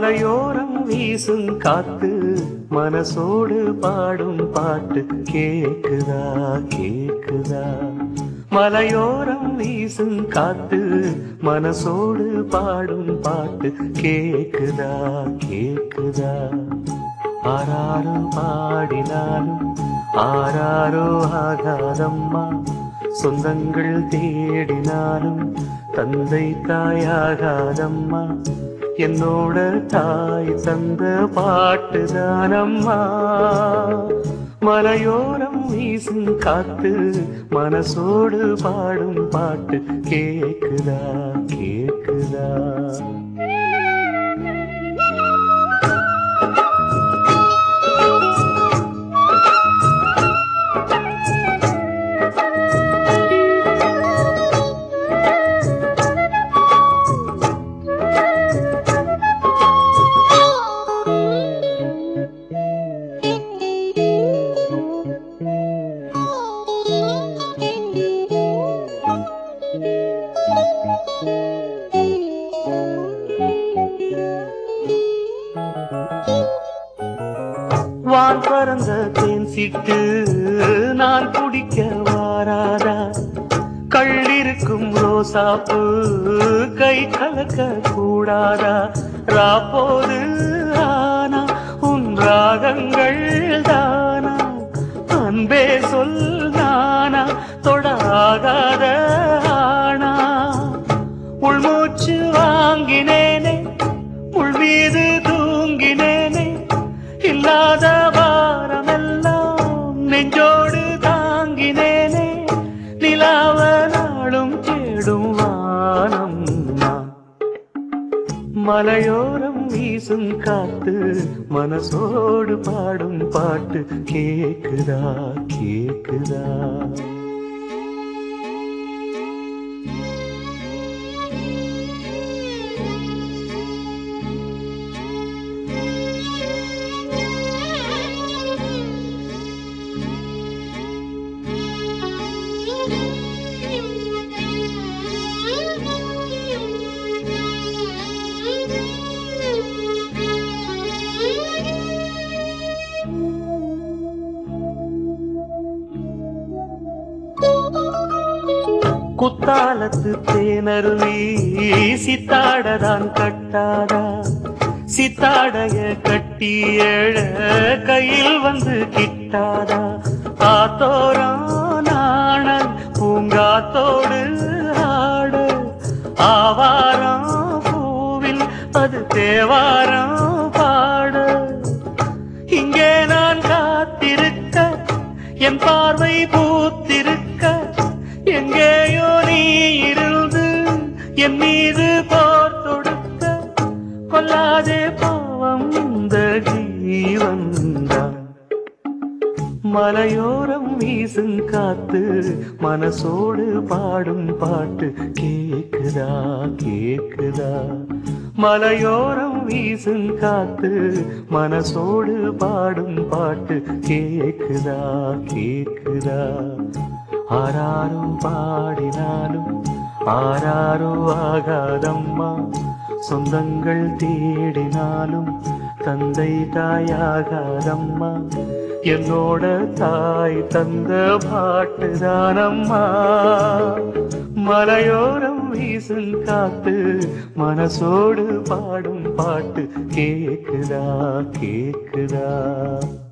மலையோரம் வீசும் காத்து மனசோடு பாடும் பாட்டு கேக்குதா கேக்குதா மலையோரம் வீசும் காத்து மனசோடு பாடும் பாட்டு கேக்குதா கேக்குதா ஆராரோ பாடினாலும் ஆராரோ ஆகாதம்மா சொந்தங்கள் தேடினாலும் தந்தை தாயாகாதம்மா என்னோட தாய் தந்த பாட்டுதானம்மா மலையோரம் வீசும் காத்து மனசோடு பாடும் பாட்டு கேக்குதா கேக்குதா வான் பறந்த தேன் சிட்டு நான் குடிக்க வாராதா கள்ளிருக்கும் ரோசாப்பு கை கலக்க கூடாதா ராப்போது ஆனா உன் ராகங்கள் தானா அன்பே சொல் நானா தொடாகாத ஆனா உள்மூச்சு வாங்கினேனே உள் மீது தூங்கினேனே இல்லாத வாரமெல்லாம் நெஞ்சோடு தாங்கினேனே நிலாவ நாளும் தேடும் வானம் நான் மலையோரம் வீசும் காத்து மனசோடு பாடும் பாட்டு கேக்குதா கேக்குதா குத்தாலத்து தேனருவி சித்தாடதான் கட்டாதா சித்தாடைய கட்டி எழ கையில் வந்து கிட்டாதா ஆத்தோரம் நாணல் பூங்காத்தோடு ஆட ஆவாரம் பூவில் அது தேவாரம் பாட இங்கே நான் காத்திருக்க என் பார்வை பூத்திருக்க எங்கேயோ நீ இருந்து என் மீது போர் தொடுக்க கொல்லாதே பாவம் இந்த ஜீவன்தான் மலையோரம் வீசும் காத்து மனசோடு பாடும் பாட்டு கேக்குதா கேக்குதா மலையோரம் வீசும் காத்து மனசோடு பாடும் பாட்டு கேக்குதா கேக்குதா ஆராரும் பாடினாலும் ஆராரோ ஆகாதம்மா சொந்தங்கள் தேடினாலும் தந்தை தாயாகாதம்மா என்னோட தாய் தந்த பாட்டுதானம்மா மலையோரம் வீசும் காத்து மனசோடு பாடும் பாட்டு கேக்குதா கேக்குதா